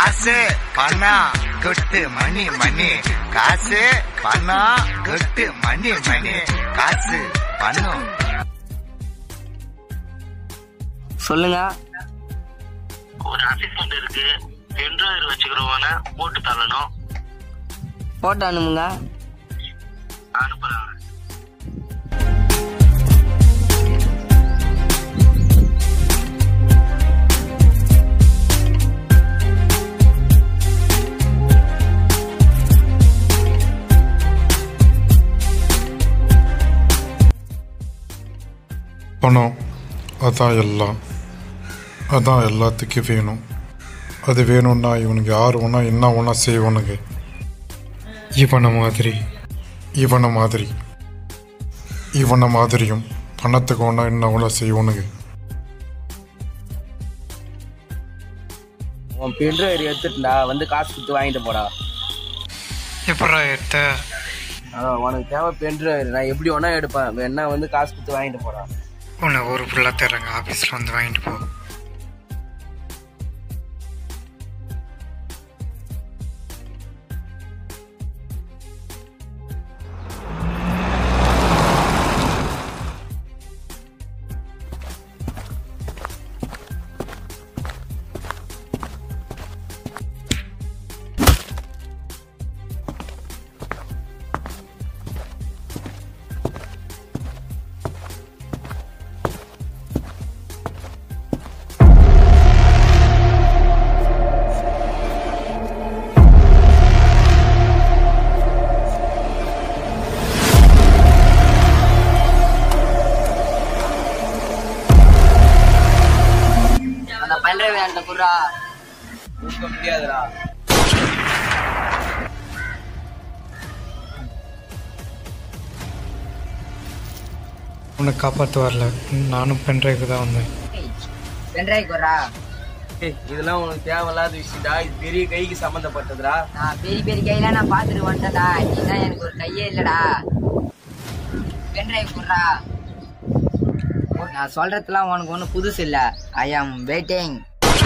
காசு பணம் கொட்டு மணி மணி காசு பணம் கொட்டு மணி மணி காசு பணம் சொல்லுங்க ஒரு அசிஸ்டன்ட் இருக்கு பென்ட்ரைவர் வச்சுக்கிறவன போட்டு தள்ளணும் போட்டோ அனுப்புங்க அனுப்புறாங்க பணம் அதான் எல்லாம் அதான் எல்லாத்துக்கும் வேணும் அது வேணும்னா இவனுக்கு யார் வேணா என்ன வேணா செய்வானுங்க இவனை மாதிரி இவனை மாதிரி இவனை மாதிரியும் பணத்துக்கு வேணா என்ன வேணா செய்வானுங்க உன் பென்ட்ரைவர் எடுத்துட்டுடா வந்து காசு கொடுத்து வாங்கிட்டு போடா எப்படா எடுத்த அதான் உனக்கு தேவை பென்ட்ரைவர் நான் எப்படி வேணா எடுப்பேன் வேணா வந்து காசு கொடுத்து வாங்கிட்டு போடா உன்னை ஒரு ஃபுல்லாக தர்றாங்க ஆஃபீஸில் வந்து வாங்கிட்டு போ அந்த பென்ட்ரைவர் என்கிட்ட குடுறா கொடுக்க முடியாதுடா உன்னை காப்பாற்ற வரல நானும் பென்ட்ரைவுக்கு தான் வந்தேன் பென்ட்ரைவ் குடுறா ஏய், இதெல்லாம் உனக்கு தேவையில்லாத விஷயம்டா இது பெரிய கைக்கு சம்மந்தப்பட்டதுடா நான் பெரிய பெரிய கையெல்லாம் நான் பார்த்துட்டு வந்துட்டேன்டா நீதான் எனக்கு ஒரு கையே இல்லடா பென்ட்ரைவ் குடுறா நான் சொல்றதுலாம் உனக்கு ஒன்றும் புதுசு இல்ல ஐ ஆம் வெயிட்டிங்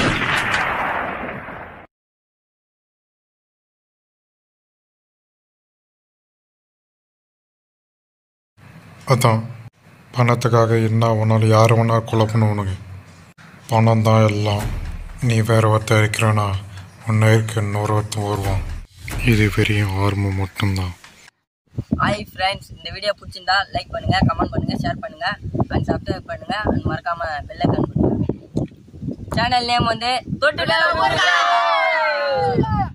அதான் பணத்துக்காக என்ன வேணாலும் யார் வேணா கொலை பண்ணுவனுங்க பணம் தான் எல்லாம் நீ வேற ஒருத்தர் இருக்கிறனா உன்னை இருக்க இன்னொரு ஒருத்தன் வருவான் இது பெரிய ஆர்வம் மட்டும்தான் ஹாய் ஃப்ரெண்ட்ஸ் இந்த வீடியோ பிடிச்சிருந்தா லைக் பண்ணுங்க கமெண்ட் பண்ணுங்க ஷேர் பண்ணுங்க அண்ட் சப்ஸ்கிரைப் பண்ணுங்க அண்ட் மறக்காம பெல் ஐக்கான் பண்ணுங்க சேனல் நேம் வந்து தொட்டு